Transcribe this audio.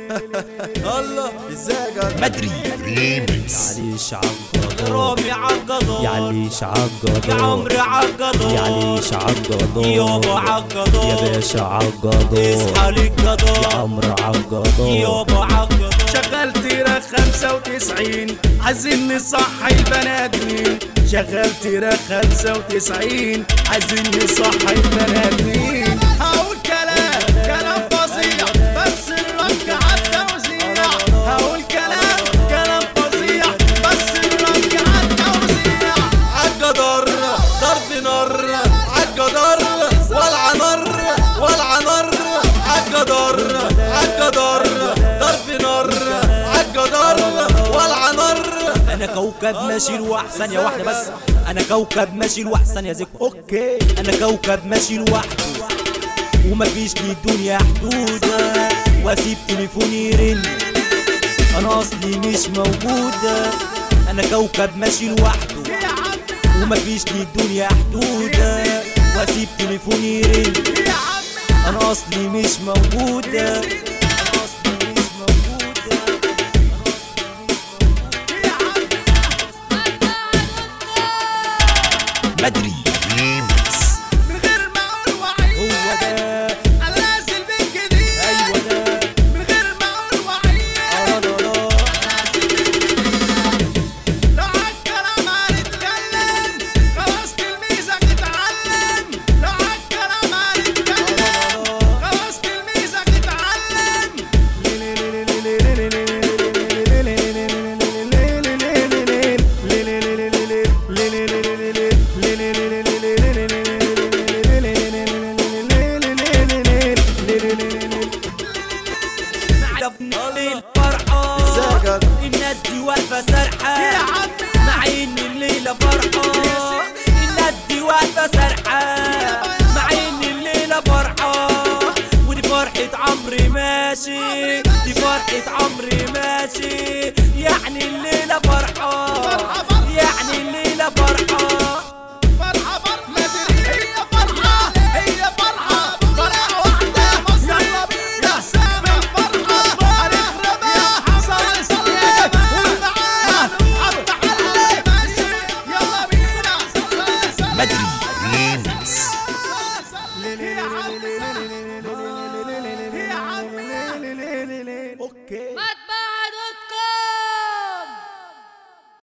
الله ازاي مدري ريمكس يعليش عالقضاء رامي عالقضاء يعليش يا عالقضاء عمري عالقضاء يعليش عالقضاء يابا عالقضاء يا باشا عالقضاء اصحى للقضاء يا عمرو عالقضاء يابا عالقضاء شغال تيرة خمسة وتسعين عايزين نصحي البنات مين شغال تيرة خمسة وتسعين عايزين نصحي البنات مين هقول كلام كلام فظيع بس الرك عالتوزيع هقول كلام كلام فظيع بس الرك عالتوزيع عالجدار ضرب نار عالجدار ولع نار ولع نار عالجدار عالجدار ضرب نار عالجدار ولع نار انا كوكب ماشي لوحدي يا واحده بس انا كوكب ماشي لوحدي يا زكوة اوكي انا كوكب ماشي لوحده ومفيش للدنيا حدود واسيب تليفوني يرن انا اصلي مش موجودة انا كوكب ماشي لوحده يا عمي ومفيش للدنيا حدود واسيب تليفوني يرن يا عمي انا اصلي مش موجودة انا اصلي مش موجودة يا عمي مدري ريمكس من غير ما اقول وعيد هو ده على راس البيت جديد ايوه ده من غير ما اقول وعيد لا لا لا لو عالكلام هنتكلم خلاص تلميذك اتعلم لو عالكلام هنتكلم خلاص تلميذك اتعلم الفرحة ازيك الناس دي واقفة سرحة يا عمي مع ان الليلة فرحة الناس دي واقفة سرحة مع ان الليلة فرحة ودي فرحة عمري ماشي دي فرحة عمري ماشي يعني الليلة فرحة يعني الليلة فرحة